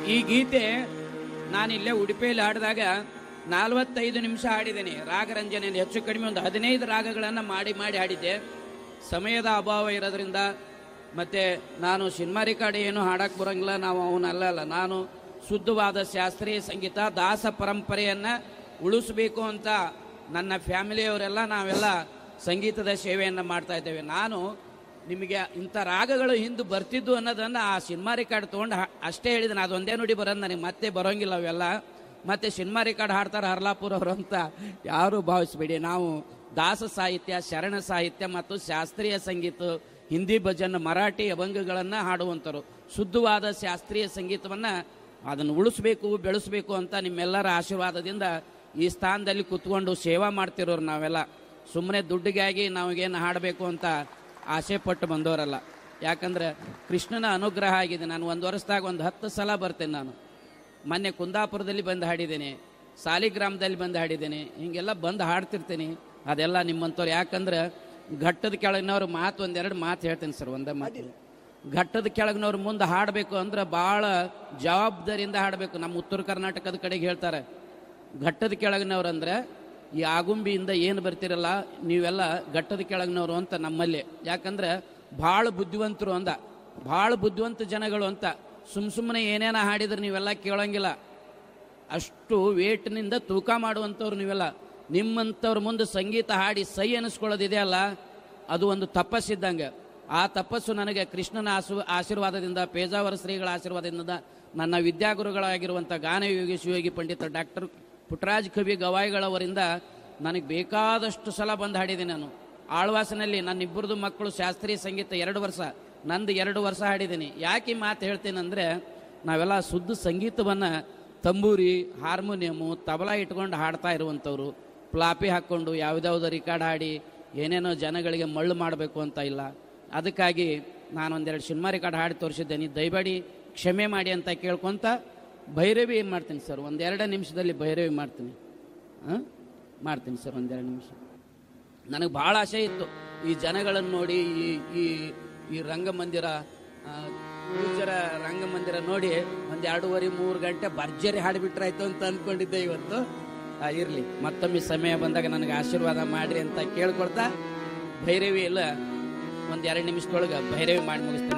ಈ ಗೀತೆ ನಾನಿಲ್ಲೇ ಉಡುಪಿಯಲ್ಲಿ ಹಾಡಿದಾಗ ನಲವತ್ತೈದು ನಿಮಿಷ ಹಾಡಿದ್ದೇನೆ ರಾಗರಂಜನೆಯನ್ನು ಹೆಚ್ಚು ಕಡಿಮೆ ಒಂದು ಹದಿನೈದು ರಾಗಗಳನ್ನು ಮಾಡಿ ಮಾಡಿ ಹಾಡಿದ್ದೆ ಸಮಯದ ಅಭಾವ ಇರೋದ್ರಿಂದ ಮತ್ತೆ ನಾನು ಸಿನಿಮಾ ರೆಕಾರ್ಡ್ ಏನು ಹಾಡಕ್ ಬರಂಗಿಲ್ಲ ನಾವು ಅವನಲ್ಲ ಅಲ್ಲ ನಾನು ಶುದ್ಧವಾದ ಶಾಸ್ತ್ರೀಯ ಸಂಗೀತ ದಾಸ ಪರಂಪರೆಯನ್ನ ಉಳಿಸಬೇಕು ಅಂತ ನನ್ನ ಫ್ಯಾಮಿಲಿಯವರೆಲ್ಲ ನಾವೆಲ್ಲ ಸಂಗೀತದ ಸೇವೆಯನ್ನು ಮಾಡ್ತಾ ಇದ್ದೇವೆ ನಾನು ನಿಮಗೆ ಇಂಥ ರಾಗಗಳು ಹಿಂದೆ ಬರ್ತಿದ್ದು ಅನ್ನೋದನ್ನ ಆ ಸಿನಿಮಾ ರೆಕಾರ್ಡ್ ತೊಗೊಂಡು ಅಷ್ಟೇ ಹೇಳಿದನು ಅದೊಂದೇ ನುಡಿ ಬರೋದು ನನಗೆ ಮತ್ತೆ ಬರೋಂಗಿಲ್ಲ ಅವೆಲ್ಲ ಮತ್ತೆ ಸಿನಿಮಾ ರೆಕಾರ್ಡ್ ಹಾಡ್ತಾರೆ ಹರ್ಲಾಪುರ ಅವರು ಅಂತ ಯಾರು ಭಾವಿಸ್ಬೇಡಿ ನಾವು ದಾಸ ಸಾಹಿತ್ಯ ಶರಣ ಸಾಹಿತ್ಯ ಮತ್ತು ಶಾಸ್ತ್ರೀಯ ಸಂಗೀತ ಹಿಂದಿ ಭಜನ್ ಮರಾಠಿ ಅಭಂಗಗಳನ್ನು ಹಾಡುವಂಥರು ಶುದ್ಧವಾದ ಶಾಸ್ತ್ರೀಯ ಸಂಗೀತವನ್ನು ಅದನ್ನು ಉಳಿಸ್ಬೇಕು ಬೆಳೆಸಬೇಕು ಅಂತ ನಿಮ್ಮೆಲ್ಲರ ಆಶೀರ್ವಾದದಿಂದ ಈ ಸ್ಥಾನದಲ್ಲಿ ಕುತ್ಕೊಂಡು ಸೇವಾ ಮಾಡ್ತಿರೋರು ನಾವೆಲ್ಲ ಸುಮ್ಮನೆ ದುಡ್ಡಿಗಾಗಿ ನಾವೇನು ಹಾಡಬೇಕು ಅಂತ ಆಸೆ ಪಟ್ಟು ಬಂದವರಲ್ಲ ಯಾಕಂದ್ರೆ ಕೃಷ್ಣನ ಅನುಗ್ರಹ ಆಗಿದೆ ನಾನು ಒಂದು ವರ್ಷದಾಗ ಒಂದು ಹತ್ತು ಸಲ ಬರ್ತೇನೆ ನಾನು ಮೊನ್ನೆ ಕುಂದಾಪುರದಲ್ಲಿ ಬಂದು ಹಾಡಿದ್ದೇನೆ ಸಾಲಿಗ್ರಾಮದಲ್ಲಿ ಬಂದು ಹಾಡಿದ್ದೇನೆ ಹಿಂಗೆಲ್ಲ ಬಂದು ಹಾಡ್ತಿರ್ತೀನಿ ಅದೆಲ್ಲ ನಿಮ್ಮಂಥವ್ರು ಯಾಕಂದ್ರೆ ಘಟ್ಟದ ಕೆಳಗಿನವ್ರು ಮಾತು ಒಂದೆರಡು ಮಾತು ಹೇಳ್ತೀನಿ ಸರ್ ಒಂದೇ ಮಾತು ಘಟ್ಟದ ಕೆಳಗಿನವ್ರು ಮುಂದೆ ಹಾಡಬೇಕು ಅಂದ್ರೆ ಭಾಳ ಜವಾಬ್ದಾರಿಯಿಂದ ಹಾಡಬೇಕು ನಮ್ಮ ಉತ್ತರ ಕರ್ನಾಟಕದ ಕಡೆಗೆ ಹೇಳ್ತಾರೆ ಘಟ್ಟದ ಕೆಳಗಿನವ್ರು ಅಂದ್ರೆ ಈ ಆಗುಂಬಿಯಿಂದ ಏನು ಬರ್ತಿರಲ್ಲ ನೀವೆಲ್ಲ ಘಟ್ಟದ ಕೆಳಗಿನವರು ಅಂತ ನಮ್ಮಲ್ಲಿ ಯಾಕಂದ್ರೆ ಭಾಳ ಬುದ್ಧಿವಂತರು ಅಂದ ಭಾಳ ಬುದ್ಧಿವಂತ ಜನಗಳು ಅಂತ ಸುಮ್ ಸುಮ್ಮನೆ ಏನೇನ ಹಾಡಿದ್ರೆ ನೀವೆಲ್ಲ ಕೇಳೋಂಗಿಲ್ಲ ಅಷ್ಟು ವೇಟ್ನಿಂದ ತೂಕ ಮಾಡುವಂಥವ್ರು ನೀವೆಲ್ಲ ನಿಮ್ಮಂಥವ್ರ ಮುಂದೆ ಸಂಗೀತ ಹಾಡಿ ಸೈ ಅನಿಸ್ಕೊಳ್ಳೋದಿದೆಯಲ್ಲ ಅದು ಒಂದು ತಪಸ್ಸಿದ್ದಂಗೆ ಆ ತಪಸ್ಸು ನನಗೆ ಕೃಷ್ಣನ ಆಸು ಆಶೀರ್ವಾದದಿಂದ ಪೇಜಾವರ ಶ್ರೀಗಳ ಆಶೀರ್ವಾದದಿಂದ ನನ್ನ ವಿದ್ಯಾಗುರುಗಳಾಗಿರುವಂಥ ಗಾನಯೋಗಿ ಶಿವಯೋಗಿ ಪಂಡಿತ ಡಾಕ್ಟರ್ ಪುಟ್ಟರಾಜ್ ಕವಿ ಗವಾಯಿಗಳವರಿಂದ ನನಗೆ ಬೇಕಾದಷ್ಟು ಸಲ ಬಂದು ಹಾಡಿದ್ದೀನಿ ನಾನು ಆಳ್ವಾಸನಲ್ಲಿ ನನ್ನ ಇಬ್ಬರದು ಮಕ್ಕಳು ಶಾಸ್ತ್ರೀಯ ಸಂಗೀತ ಎರಡು ವರ್ಷ ನಂದು ಎರಡು ವರ್ಷ ಹಾಡಿದ್ದೀನಿ ಯಾಕೆ ಈ ಮಾತು ಹೇಳ್ತೀನಂದ್ರೆ ನಾವೆಲ್ಲ ಶುದ್ಧ ಸಂಗೀತವನ್ನು ತಂಬೂರಿ ಹಾರ್ಮೋನಿಯಮು ತಬಲಾ ಇಟ್ಕೊಂಡು ಹಾಡ್ತಾ ಇರುವಂಥವ್ರು ಪ್ಲಾಪಿ ಹಾಕ್ಕೊಂಡು ಯಾವುದ್ಯಾವುದೋ ರಿಕಾರ್ಡ್ ಹಾಡಿ ಏನೇನೋ ಜನಗಳಿಗೆ ಮಳ್ಳು ಮಾಡಬೇಕು ಅಂತ ಇಲ್ಲ ಅದಕ್ಕಾಗಿ ನಾನು ಒಂದೆರಡು ಸಿನಿಮಾ ರಿಕಾರ್ಡ್ ಹಾಡಿ ತೋರಿಸಿದ್ದೇನೆ ದಯಮಾಡಿ ಕ್ಷಮೆ ಮಾಡಿ ಅಂತ ಕೇಳ್ಕೊಂತ ಭೈರವಿ ಏನು ಮಾಡ್ತೀನಿ ಸರ್ ಒಂದೆರಡು ನಿಮಿಷದಲ್ಲಿ ಭೈರವಿ ಮಾಡ್ತೀನಿ ಹಾಂ ಮಾಡ್ತೀನಿ ಸರ್ ಒಂದೆರಡು ನಿಮಿಷ ನನಗೆ ಭಾಳ ಆಸೆ ಇತ್ತು ಈ ಜನಗಳನ್ನು ನೋಡಿ ಈ ಈ ಈ ರಂಗಮಂದಿರ ಆ, ಪೂಜ್ಯರ ರಂಗಮಂದಿರ ನೋಡಿ ಒಂದು ಎರಡೂವರೆ ಮೂರು ಗಂಟೆ ಭರ್ಜರಿ ಹಾಡಿಬಿಟ್ರಾಯ್ತು ಅಂತ ಅಂದ್ಕೊಂಡಿದ್ದೆ ಇವತ್ತು ಆ, ಇರ್ಲಿ ಮತ್ತೊಮ್ಮೆ ಸಮಯ ಬಂದಾಗ ನನಗೆ ಆಶೀರ್ವಾದ ಮಾಡ್ರಿ ಅಂತ ಕೇಳ್ಕೊಳ್ತಾ ಭೈರವಿ ಎಲ್ಲ ಒಂದು ಎರಡು ನಿಮಿಷದೊಳಗೆ ಭೈರವಿ ಮಾಡಿ ಮುಗಿಸ್ತೀನಿ